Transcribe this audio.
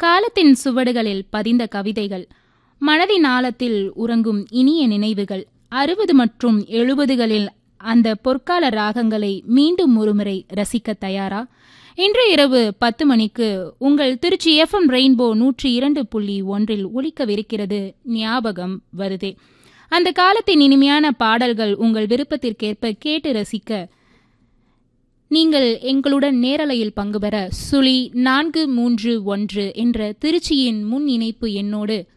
காலத்தின் சுவடுகளில் பதிந்த கவிதைகள் மனதின் ஆழத்தில் உறங்கும் இனிய நினைவுகள் அறுபது மற்றும் எழுபதுகளில் அந்த பொற்கால ராகங்களை மீண்டும் ஒருமுறை ரசிக்க தயாரா இன்று இரவு பத்து மணிக்கு உங்கள் திருச்சி எஃப்எம் ரெயின்போ நூற்றி இரண்டு புள்ளி ஒன்றில் ஒலிக்கவிருக்கிறது ஞாபகம் வருதே அந்த காலத்தின் இனிமையான பாடல்கள் உங்கள் விருப்பத்திற்கேற்ப கேட்டு ரசிக்க நீங்கள் எங்களுடன் நேரலையில் பங்கு பெற சுழி நான்கு மூன்று ஒன்று என்ற திருச்சியின் முன் இணைப்பு எண்ணோடு